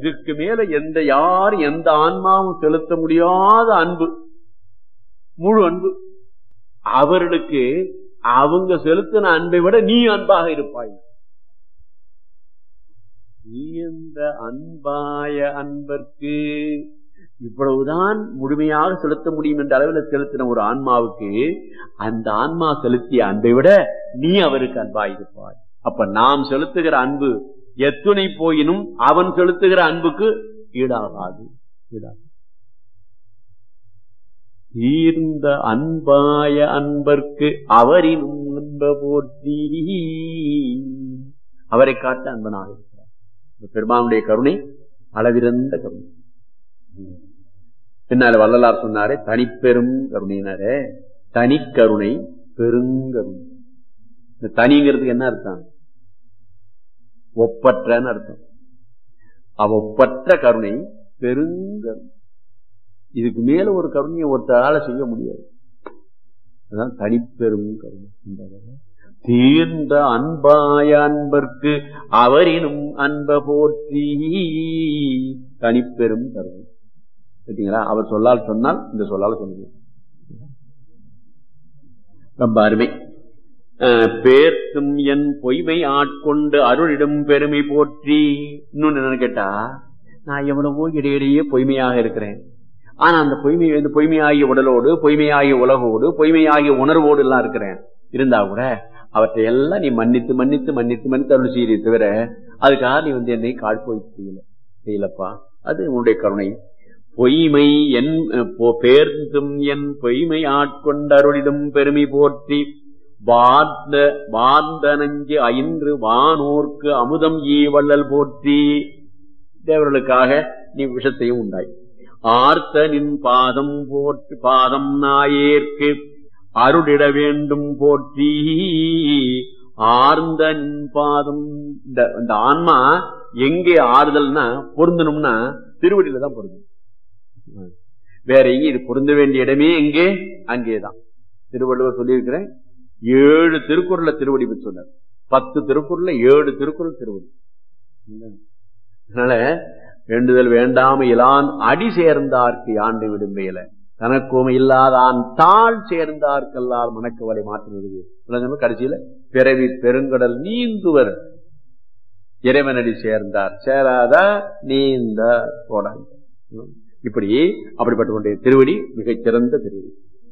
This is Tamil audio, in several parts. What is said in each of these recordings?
இதுக்கு மேல எந்த யார் எந்த ஆன்மாவும் செலுத்த முடியாத அன்பு முழு அன்பு அவர்களுக்கு அவங்க செலுத்தின அன்பை விட நீ அன்பாக இருப்பாய் நீ எந்த அன்பாய அன்பர்க்கு இவ்வளவுதான் முழுமையாக செலுத்த முடியும் என்ற அளவில் செலுத்தின ஒரு ஆன்மாவுக்கு அந்த ஆன்மா செலுத்திய அன்பை விட நீ அவருக்கு அன்பாயிருப்பாய் அப்ப நாம் செலுத்துகிற அன்பு எத்துணை போயினும் அவன் செலுத்துகிற அன்புக்கு ஈடாகாது ஈடாகாது தீர்ந்த அன்பாய அன்பர்க்கு அவரின் அன்ப போற்றி அவரை காட்ட அன்பனாக இருக்கிறார் பெருமானுடைய கருணை அளவிறந்த கருணை பின்னால வள்ளலார் சொன்னாரே தனிப்பெரும் கருணையினாரே தனி கருணை பெருங்கருணை இந்த தனிங்கிறதுக்கு என்ன அர்த்தம் ஒப்பற்றன்னு அர்த்தம் அவ ஒப்பற்ற கருணை பெருங்கருணை இதுக்கு மேல ஒரு கருணையை ஒருத்தரால செய்ய முடியாது அதான் தனிப்பெரும் கருணை தீர்ந்த அன்பாய அன்பர்க்கு அவரினும் அன்ப போற்றி தனிப்பெரும் கருணை சரிங்களா அவர் சொல்லால் சொன்னால் இந்த சொல்லால் சொல்லுங்க ரொம்ப அருமை பேர்த்தும் என் பொய்மை ஆட்கொண்டு அருளிடும் பெருமை போற்றி இன்னொன்னு என்னன்னு கேட்டா நான் எவ்வளவோ இடையிடையே பொய்மையாக இருக்கிறேன் ஆனா அந்த பொய்மை இந்த பொய்மையாகிய உடலோடு பொய்மையாகிய உலகோடு பொய்மையாகிய உணர்வோடு எல்லாம் இருக்கிறேன் இருந்தா கூட அவற்றை எல்லாம் நீ மன்னித்து மன்னித்து மன்னித்து மன்னித்து அருள் செய்ய தவிர அதுக்காக நீ வந்து என்னை காழ்போய் செய்யல செய்யலப்பா அது உன்னுடைய கருணை பொய்மை என் பேர்ந்தும் என் பொய்மை ஆட்கொண்டருளிடும் பெருமை போற்றி வார்ந்த வார்ந்த நஞ்சு ஐந்து வானோர்க்கு அமுதம் ஈ வள்ளல் போற்றி தேவர்களுக்காக நீ விஷத்தையும் உண்டாய் ஆர்த்த நின் பாதம் போற்று பாதம் நாயேற்கு அருளிட வேண்டும் போற்றி ஆர்ந்த நின் பாதம் இந்த ஆன்மா எங்கே ஆறுதல்னா பொருந்தணும்னா திருவடியில தான் பொருந்தும் வேற எங்க இது பொருந்த வேண்டிய இடமே எங்கே அங்கேதான் திருவள்ளுவர் சொல்லியிருக்கிறேன் ஏழு திருக்குறள திருவடி பற்றி சொன்னார் பத்து திருக்குறள்ல ஏழு திருக்குறள் திருவடி அதனால வேண்டுதல் வேண்டாம இலான் அடி சேர்ந்தார்க்கு ஆண்டு விடும்பையில தனக்குமை இல்லாதான் தாழ் சேர்ந்தார்க்கல்லால் மணக்கவலை மாற்றுவது கடைசியில பிறவி பெருங்கடல் நீந்துவர் இறைவனடி சேர்ந்தார் சேராத நீந்த போடாங்க இப்படி அப்படிப்பட்ட கொண்ட திருவடி மிகச் சிறந்த திருவடி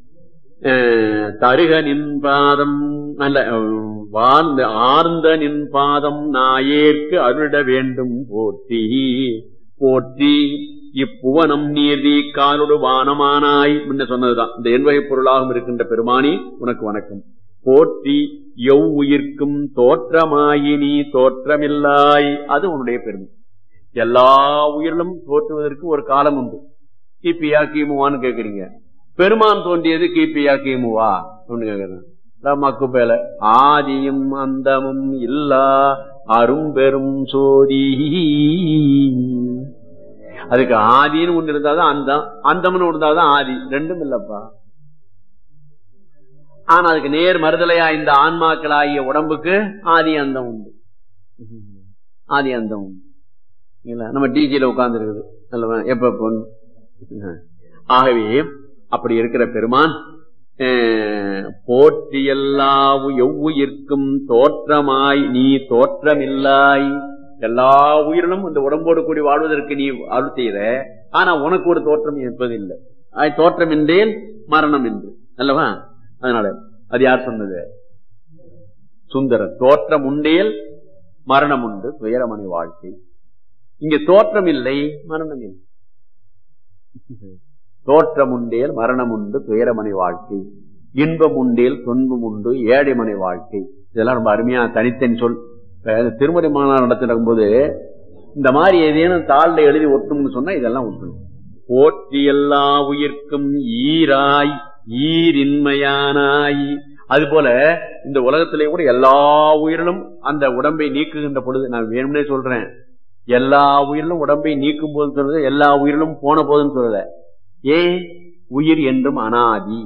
தருக நின்பாதம் அல்ல வாழ்ந்த ஆர்ந்த நின்பாதம் நாயேற்கு அருளிட வேண்டும் போற்றி போற்றி இப்புவனம் நீர்தி காலோடு வானமானாய் முன்ன சொன்னதுதான் இந்த எண்வகை பொருளாகவும் இருக்கின்ற பெருமானி உனக்கு வணக்கம் போற்றி எவ் உயிர்க்கும் தோற்றமாயி நீ தோற்றமில்லாய் அது உன்னுடைய பெருமை எல்லா உயிரிலும் தோற்றுவதற்கு ஒரு காலம் உண்டு கிபியா கிமுவான்னு கேக்குறீங்க பெருமான் தோன்றியது கிபியா கிமுவா கேக்குறேன் மக்கு பேல ஆதியும் அந்தமும் இல்லா அரும்பெரும் சோதி அதுக்கு ஆதின்னு ஒண்ணு இருந்தாதான் அந்தம் அந்தம்னு இருந்தாதான் ஆதி ரெண்டும் இல்லப்பா ஆனா அதுக்கு நேர் மறுதலையா இந்த ஆன்மாக்கள் ஆகிய உடம்புக்கு ஆதி அந்தம் உண்டு ஆதி அந்தம் உண்டு நம்ம டிஜில உட்கார்ந்து இருக்குது அல்லவா எப்ப பொண்ணு ஆகவே அப்படி இருக்கிற பெருமான் போற்றி எல்லா எவ்வுயிர்க்கும் தோற்றமாய் நீ தோற்றமில்லாய் எல்லா உயிரிலும் இந்த உடம்போடு கூடி வாழ்வதற்கு நீ அருள் செய்த ஆனா உனக்கு ஒரு தோற்றம் இருப்பதில்லை தோற்றம் என்றேன் மரணம் என்று அல்லவா அதனால அது யார் சொன்னது சுந்தர தோற்றம் உண்டேல் மரணம் உண்டு துயரமனை வாழ்க்கை இங்க தோற்றம் இல்லை மரணம் இல்லை தோற்றம் உண்டேல் மரணம் உண்டு துயரமனை வாழ்க்கை இன்பம் உண்டேல் துன்பம் உண்டு ஏழைமனை வாழ்க்கை இதெல்லாம் ரொம்ப அருமையா தனித்தனி சொல் திருமதி மாநாடு நடத்தின போது இந்த மாதிரி ஏதேனும் தாள்ல எழுதி ஒட்டணும்னு சொன்னா இதெல்லாம் ஒட்டணும் போற்றி எல்லா உயிர்க்கும் ஈராய் ஈரின்மையானாய் அது போல இந்த உலகத்திலே கூட எல்லா உயிரிலும் அந்த உடம்பை நீக்குகின்ற பொழுது நான் வேணும்னே சொல்றேன் எல்லா உயிரிலும் உடம்பை நீக்கும் போது சொல்றது எல்லா உயிரிலும் போன போதுன்னு சொல்லல ஏ உயிர் என்றும் அனாதி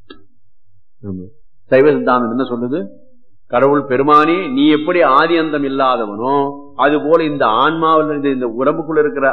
சைவ சித்தாந்தம் என்ன சொல்லுது கடவுள் பெருமானே நீ எப்படி ஆதி அந்தம் இல்லாதவனோ அது போல இந்த ஆன்மாவில் இந்த உடம்புக்குள்ள இருக்கிற